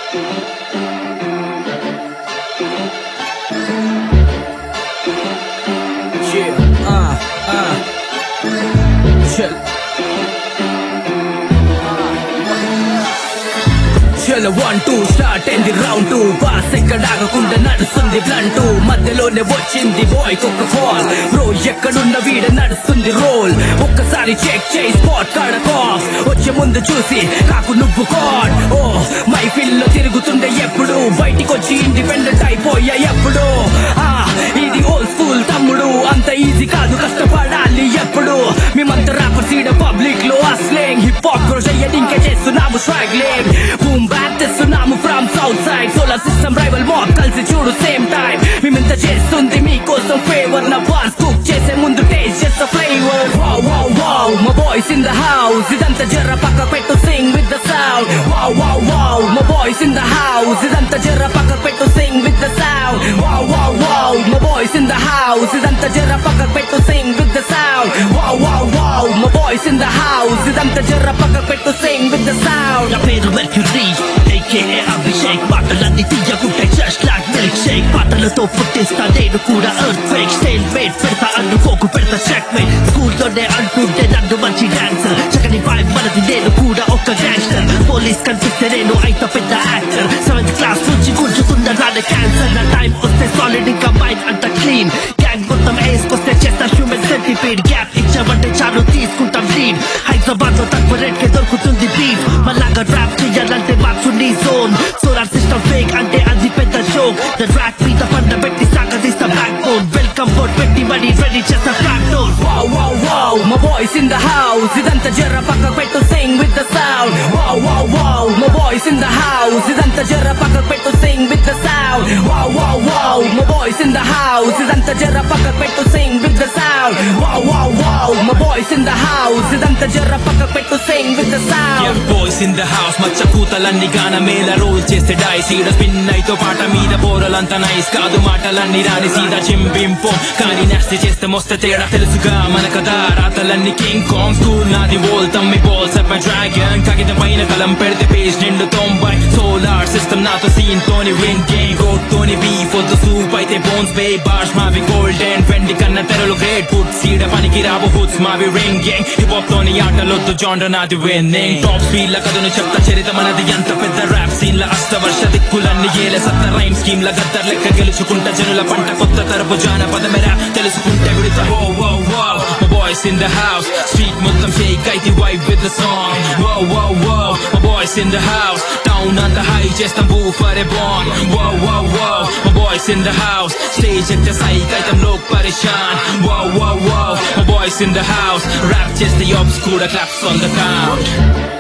Yeah, uh, uh. Chill. చలో one two start అయింది round two pass ఎక్కడ ఆగకుండా నడుస్తుంది ప్లాన్ టూ మధ్యలోనే వచ్చింది బాయ్ ఒక కాల్ బ్రో ఎక్కడున్న వీడ నడుస్తుంది రోల్ ఒక్కసారి చెక్ చేయి స్పాట్ కాడ కాఫ్ వచ్చే ముందు చూసి కాకు నువ్వు కాడ్ ఓ మై ఫిల్ లో తిరుగుతుండే ఎప్పుడు బయటికి వచ్చి ఇండిపెండెంట్ అయిపోయా ఎప్పుడు ఆ ఇది ఓల్డ్ స్కూల్ తమ్ముడు అంత ఈజీ కాదు కష్టపడాలి ఎప్పుడు మేమంతా రాపర్స్ ఈడ పబ్లిక్ లో అస్లేంగ్ హిప్ హాప్ గ్రో చేయడింకే చేస్తున్నాము స్ట్రాగ్లింగ్ బూమ్ బ్యాక్ తెస్తున్నాము from south side solar system rival మాక్ కలిసి చూడు సేమ్ టైం మేమింత చేస్తుంది మీకోసం ఫేవర్ నా బాస్ కుక్ చేసే ముందు టేస్ట్ చేస్తా ఫ్లేవర్ వావ్ వావ్ వావ్ మా బాయ్స్ ఇన్ ద హౌస్ ఇదంతా జర్ర పక్క పెట్టు sing with the sound wow wow wow మా బాయ్స్ ఇన్ ద హౌస్ ఇదంతా జర్ర పక్క పెట్టు sing with the sound wow wow wow మా బాయ్స్ ఇన్ ద హౌస్ ఇదంతా జర్ర పక్క పెట్టు sing with the sound wow wow wow మా బాయ్స్ ఇన్ ద హౌస్ ఇదంతా జర్ర పక్క పెట్టు సింగ్ విత్ ద సౌండ్ నా పేరు మెర్క్యూరీ ఏకేఏ అభిషేక్ పాటలన్నీ తీయకుంటే జస్ట్ లాక్ మిల్క్ షేక్ పాటలతో పుట్టిస్తా నేను కూడా ఎర్త్ ఫేక్ స్టైల్ మేట్ పెడతా అనుకోకు పెడతా చెక్ మేట్ స్కూల్లోనే అంటుంటే నన్ను మంచి డాన్సర్ చక్కని వైబ్ మనది నేను కూడా ఒక గ్యాంగ్స్టర్ పోలీస్ కనిపిస్తే నేను అయితే పెద్ద యాక్టర్ సెవెంత్ క్లాస్ నుంచి గుంజుతున్న రాని క్యాన్సర్ నా టైం వస్తే సాలిడ్ ఇంకా మైండ్ అంత క్లీన్ గ్యాంగ్ మొత్తం వేసుకొస్తే చేస్తా హ్యూమన్ సెంటిపీడ్ గ్యాప్ ఇచ్చామంటే చాలు తీసుకుంటాం లీడ్ హైదరాబాద్ లో తక్కువ రేట్ కే దొరుకుతుంది బీఫ్ మళ్ళాగా ర్యాప్ చేయాలంటే మార్చు నీ జోన్ సోలార్ సిస్టమ్ ఫేక్ అంటే అది పెద్ద జోక్ ద ట్రాక్ మీద పండ పెట్టి సాగదీస్తా బ్యాక్ బోన్ వెల్కమ్ బోర్డ్ పెట్టి మనీ రెడీ చేస్తా track door Wow, wow, wow, my boys in the house. ఇదంతా జర్ర పక్క పెట్టు sing with the sound. Wow, wow, wow, my boys in the house. ఇదంతా జర్ర పక్క పెట్టు sing with the sound. Wow, wow, wow, my boys in the house. ఇదంతా జర్ర పక్క పెట్టు sing with the sound. Wow, wow, wow, my boys in the house. ఇదంతా జర్ర పక్క పెట్టు sing with the sound. Young boys in the house మచ్చ కూతలన్నీ గాన మేల రోల్ చేస్తే డైస్ ఈడ స్పిన్ అయితో పాట మీద పోరలంతా నైస్ కాదు మాటలన్నీ రాని సీదా చింపింపో కానీ నెక్స్ట్ చేస్తే మోస్తే తేడా తెలుసుగా మన కదా రాతలన్నీ కింగ్ కాంగ్ స్కూల్ నాది బోల్ తమ్మి బోల్ సెప్ డ్రాగన్ కాగితం పైన కలం పెడితే పేజ్ నిండు తొంభై సోలార్ సిస్టమ్ నాతో సీన్ తోని విన్ గేమ్ రోడ్ తోని బీఫ్ వద్దు సూప్ అయితే బోన్స్ బే బాష్ మావి గోల్డెన్ వెండి కన్న తెరలు గ్రేట్ ఫుడ్ సీడ పనికి రావు హుడ్స్ మావి రింగ్ గేమ్ హిప్ హాప్ తోని ఆటలొద్దు జాండ్ర నాది విన్నింగ్ టాప్ స్పీడ్ ల కథను చెప్తా చరిత మనది ఎంత పెద్ద ర్యాప్ సీన్ ల అష్టవర్ష దిక్కులన్నీ ఏల సత్త రైమ్ స్కీమ్ ల గద్దర్ లెక్క గెలుచుకుంటా జనుల పంట కొత్త తరపు జానపదమే ర్యాప్ తెలుసుకుంటే విడత వో వో వో my boys in the house street మొత్తం shake అయితే vibe with the song whoa whoa whoa my boys in the house down అంత high చేస్తాం boofer a bomb whoa whoa whoa my boys in the house stage ఎక్కితే psych అయితే లోక్ పరేషాన్ whoa whoa whoa my boys in the house rap చేస్తే obs కూడా claps on the count